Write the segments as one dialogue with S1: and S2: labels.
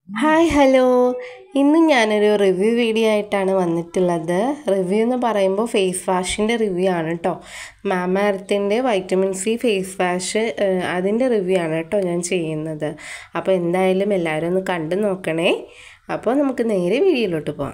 S1: hi hello ഇന്ന് ഞാനൊരു review video ആയിട്ടാണ് വന്നിട്ടുള്ളത് റിവ്യൂ എന്ന് പറയുമ്പോൾ ഫേസ് വാഷിൻ്റെ റിവ്യൂ ആണ് കേട്ടോ മാമ എർത്തിൻ്റെ വൈറ്റമിൻ സി ഫേസ് വാഷ് അതിൻ്റെ റിവ്യൂ ആണ് കേട്ടോ ഞാൻ ചെയ്യുന്നത് അപ്പോൾ എന്തായാലും എല്ലാവരും ഒന്ന് കണ്ടു നോക്കണേ അപ്പോൾ നമുക്ക് നേരെ വീഡിയോയിലോട്ട് പോകാം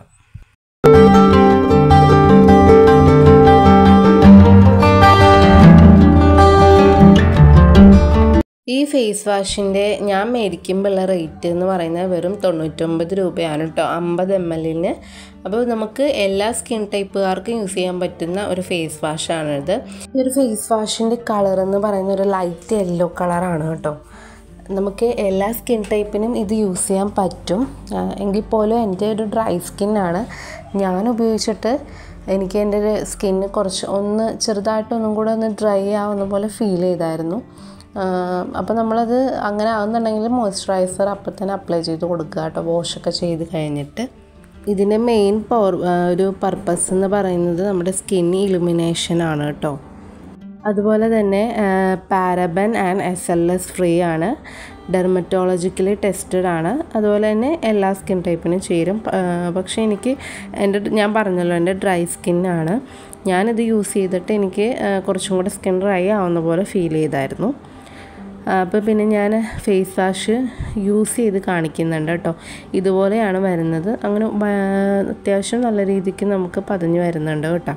S1: ഈ ഫേസ് വാഷിൻ്റെ ഞാൻ മേടിക്കുമ്പോഴുള്ള റേറ്റ് എന്ന് പറയുന്നത് വെറും തൊണ്ണൂറ്റൊമ്പത് രൂപയാണ് കേട്ടോ അമ്പത് എം എല്ലിന് അപ്പോൾ നമുക്ക് എല്ലാ സ്കിൻ ടൈപ്പുകാർക്കും യൂസ് ചെയ്യാൻ പറ്റുന്ന ഒരു ഫേസ് വാഷാണിത് ഈ ഒരു ഫേസ് വാഷിൻ്റെ കളർ എന്ന് പറയുന്ന ഒരു ലൈറ്റ് യെല്ലോ കളറാണ് കേട്ടോ നമുക്ക് എല്ലാ സ്കിൻ ടൈപ്പിനും ഇത് യൂസ് ചെയ്യാൻ പറ്റും എങ്കിൽ പോലും എൻ്റെ ഒരു ഡ്രൈ സ്കിന്നാണ് ഞാൻ ഉപയോഗിച്ചിട്ട് എനിക്ക് എൻ്റെ ഒരു സ്കിന്ന് കുറച്ച് ഒന്ന് ചെറുതായിട്ടൊന്നും കൂടെ ഒന്ന് ഡ്രൈ ആവുന്ന പോലെ ഫീൽ ചെയ്തായിരുന്നു അപ്പോൾ നമ്മളത് അങ്ങനെ ആകുന്നുണ്ടെങ്കിൽ മോയ്സ്ചറൈസർ അപ്പം തന്നെ അപ്ലൈ ചെയ്ത് കൊടുക്കുക കേട്ടോ വാഷൊക്കെ ചെയ്ത് കഴിഞ്ഞിട്ട് ഇതിൻ്റെ മെയിൻ പവർ ഒരു പർപ്പസ് എന്ന് പറയുന്നത് നമ്മുടെ സ്കിൻ ഇലുമിനേഷൻ ആണ് കേട്ടോ അതുപോലെ തന്നെ paraben and S L S free ആണ് ഡെർമറ്റോളജിക്കലി ടെസ്റ്റഡ് ആണ് അതുപോലെ തന്നെ എല്ലാ സ്കിൻ ടൈപ്പിനും ചേരും പക്ഷേ എനിക്ക് എൻ്റെ ഞാൻ പറഞ്ഞല്ലോ എൻ്റെ ഡ്രൈ സ്കിന്നാണ് ഞാനിത് യൂസ് ചെയ്തിട്ട് എനിക്ക് കുറച്ചും കൂടെ സ്കിൻ ഡ്രൈ ആവുന്ന പോലെ ഫീൽ ചെയ്തായിരുന്നു അപ്പോൾ പിന്നെ ഞാൻ ഫേസ് വാഷ് യൂസ് ചെയ്ത് കാണിക്കുന്നുണ്ട് കേട്ടോ ഇതുപോലെയാണ് വരുന്നത് അങ്ങനെ അത്യാവശ്യം നല്ല രീതിക്ക് നമുക്ക് പതഞ്ഞ് വരുന്നുണ്ട് കേട്ടോ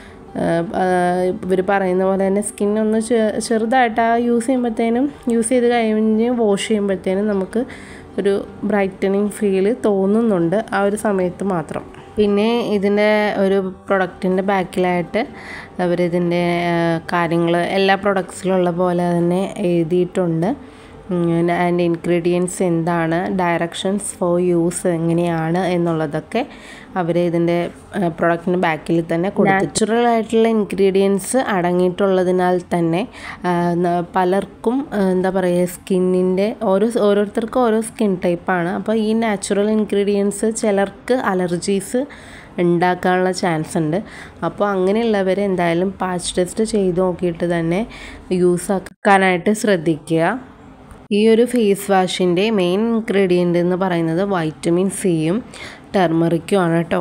S1: ഇവർ പറയുന്ന പോലെ തന്നെ സ്കിന്നൊന്ന് ചെറുതായിട്ട് ആ യൂസ് ചെയ്യുമ്പോഴത്തേനും യൂസ് ചെയ്ത് കഴിഞ്ഞ് വാഷ് ചെയ്യുമ്പോഴത്തേനും നമുക്ക് ഒരു ബ്രൈറ്റനിങ് ഫീൽ തോന്നുന്നുണ്ട് ആ ഒരു സമയത്ത് മാത്രം പിന്നെ ഇതിൻ്റെ ഒരു പ്രൊഡക്റ്റിൻ്റെ ബാക്കിലായിട്ട് അവരിതിൻ്റെ കാര്യങ്ങൾ എല്ലാ പ്രൊഡക്ട്സിലുള്ള പോലെ തന്നെ എഴുതിയിട്ടുണ്ട് ആൻഡ് ഇൻഗ്രീഡിയൻസ് എന്താണ് ഡയറക്ഷൻസ് ഫോർ യൂസ് എങ്ങനെയാണ് എന്നുള്ളതൊക്കെ അവർ ഇതിൻ്റെ പ്രൊഡക്റ്റിന് ബാക്കിൽ തന്നെ നാച്ചുറൽ ആയിട്ടുള്ള ഇൻഗ്രീഡിയൻസ് അടങ്ങിയിട്ടുള്ളതിനാൽ തന്നെ പലർക്കും എന്താ പറയുക സ്കിന്നിൻ്റെ ഓരോ ഓരോരുത്തർക്കും ഓരോ സ്കിൻ ടൈപ്പാണ് അപ്പോൾ ഈ നാച്ചുറൽ ഇൻഗ്രീഡിയൻസ് ചിലർക്ക് അലർജീസ് ഉണ്ടാക്കാനുള്ള ചാൻസ് ഉണ്ട് അപ്പോൾ അങ്ങനെയുള്ളവർ എന്തായാലും പാച്ച് ടെസ്റ്റ് ചെയ്ത് നോക്കിയിട്ട് തന്നെ യൂസ് ആക്കാനായിട്ട് ശ്രദ്ധിക്കുക ഈ ഒരു ഫേസ് വാഷിൻ്റെ മെയിൻ ഇൻഗ്രീഡിയൻ്റ് എന്ന് പറയുന്നത് വൈറ്റമിൻ സിയും ടെർമറിക്കും ആണ് കേട്ടോ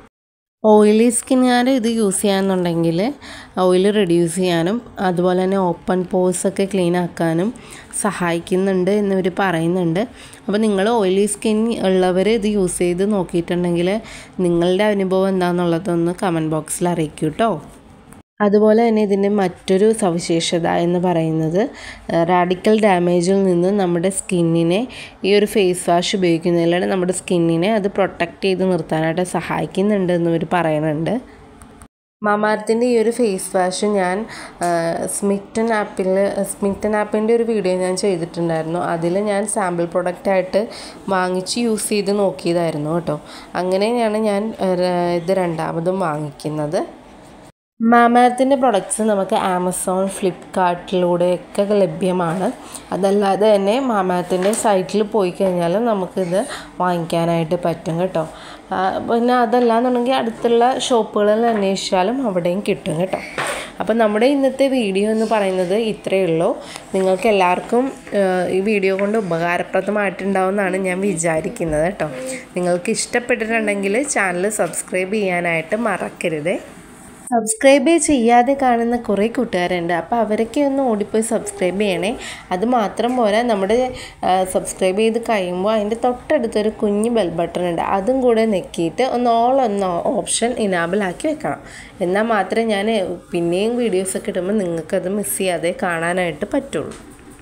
S1: ഓയിലി സ്കിന്നുകാർ ഇത് യൂസ് ചെയ്യാന്നുണ്ടെങ്കിൽ ഓയിൽ റെഡ്യൂസ് ചെയ്യാനും അതുപോലെ തന്നെ ഓപ്പൺ പോസ് ഒക്കെ ക്ലീൻ ആക്കാനും സഹായിക്കുന്നുണ്ട് എന്നിവർ പറയുന്നുണ്ട് അപ്പോൾ നിങ്ങൾ ഓയിലി സ്കിൻ ഉള്ളവർ ഇത് യൂസ് ചെയ്ത് നോക്കിയിട്ടുണ്ടെങ്കിൽ നിങ്ങളുടെ അനുഭവം എന്താണെന്നുള്ളതൊന്ന് കമൻറ്റ് ബോക്സിൽ അറിയിക്കൂ കേട്ടോ അതുപോലെ തന്നെ ഇതിൻ്റെ മറ്റൊരു സവിശേഷത എന്ന് പറയുന്നത് റാഡിക്കൽ ഡാമേജിൽ നിന്ന് നമ്മുടെ സ്കിന്നിനെ ഈ ഒരു ഫേസ് വാഷ് ഉപയോഗിക്കുന്നതിലൂടെ നമ്മുടെ സ്കിന്നിനെ അത് പ്രൊട്ടക്റ്റ് ചെയ്ത് നിർത്താനായിട്ട് സഹായിക്കുന്നുണ്ട് എന്നിവർ പറയുന്നുണ്ട് മമാർത്തിൻ്റെ ഈ ഒരു ഫേസ് വാഷ് ഞാൻ സ്മിറ്റൻ ആപ്പിൽ സ്മിറ്റൻ ആപ്പിൻ്റെ ഒരു വീഡിയോ ഞാൻ ചെയ്തിട്ടുണ്ടായിരുന്നു അതിൽ ഞാൻ സാമ്പിൾ പ്രൊഡക്റ്റായിട്ട് വാങ്ങിച്ച് യൂസ് ചെയ്ത് നോക്കിയതായിരുന്നു കേട്ടോ അങ്ങനെയാണ് ഞാൻ ഇത് രണ്ടാമതും വാങ്ങിക്കുന്നത് മാമാത്തിൻ്റെ പ്രൊഡക്ട്സ് നമുക്ക് ആമസോൺ ഫ്ലിപ്കാർട്ടിലൂടെയൊക്കെ ലഭ്യമാണ് അതല്ലാതെ തന്നെ മാമാത്തിൻ്റെ സൈറ്റിൽ പോയി കഴിഞ്ഞാൽ നമുക്കിത് വാങ്ങിക്കാനായിട്ട് പറ്റും കേട്ടോ പിന്നെ അതല്ലാന്നുണ്ടെങ്കിൽ അടുത്തുള്ള ഷോപ്പുകളിൽ അന്വേഷിച്ചാലും അവിടെയും കിട്ടും കേട്ടോ അപ്പോൾ നമ്മുടെ ഇന്നത്തെ വീഡിയോ എന്ന് പറയുന്നത് ഇത്രയേ ഉള്ളൂ നിങ്ങൾക്ക് എല്ലാവർക്കും ഈ വീഡിയോ കൊണ്ട് ഉപകാരപ്രദമായിട്ടുണ്ടാവുമെന്നാണ് ഞാൻ വിചാരിക്കുന്നത് കേട്ടോ നിങ്ങൾക്ക് ഇഷ്ടപ്പെട്ടിട്ടുണ്ടെങ്കിൽ ചാനൽ സബ്സ്ക്രൈബ് ചെയ്യാനായിട്ട് മറക്കരുതേ സബ്സ്ക്രൈബ് ചെയ്യാതെ കാണുന്ന കുറേ കൂട്ടുകാരുണ്ട് അപ്പോൾ അവരൊക്കെ ഒന്ന് ഓടിപ്പോയി സബ്സ്ക്രൈബ് ചെയ്യണേ അത് മാത്രം പോരാ നമ്മുടെ സബ്സ്ക്രൈബ് ചെയ്ത് കഴിയുമ്പോൾ അതിൻ്റെ തൊട്ടടുത്തൊരു കുഞ്ഞ് ബെൽ ബട്ടൺ ഉണ്ട് അതും കൂടെ നെക്കിയിട്ട് ഒന്ന് ഓൾ ഒന്ന് ഓപ്ഷൻ ഇനാബിൾ ആക്കി വെക്കണം എന്നാൽ മാത്രമേ ഞാൻ പിന്നെയും വീഡിയോസൊക്കെ ഇടുമ്പോൾ നിങ്ങൾക്കത് മിസ് ചെയ്യാതെ കാണാനായിട്ട് പറ്റുള്ളൂ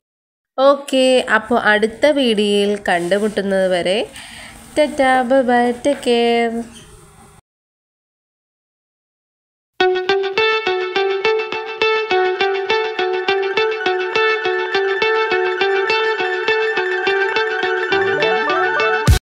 S1: ഓക്കെ അപ്പോൾ അടുത്ത വീഡിയോയിൽ കണ്ടുമുട്ടുന്നത് വരെ ടാറ്റാ ബൈ ടേക്ക് കെയർ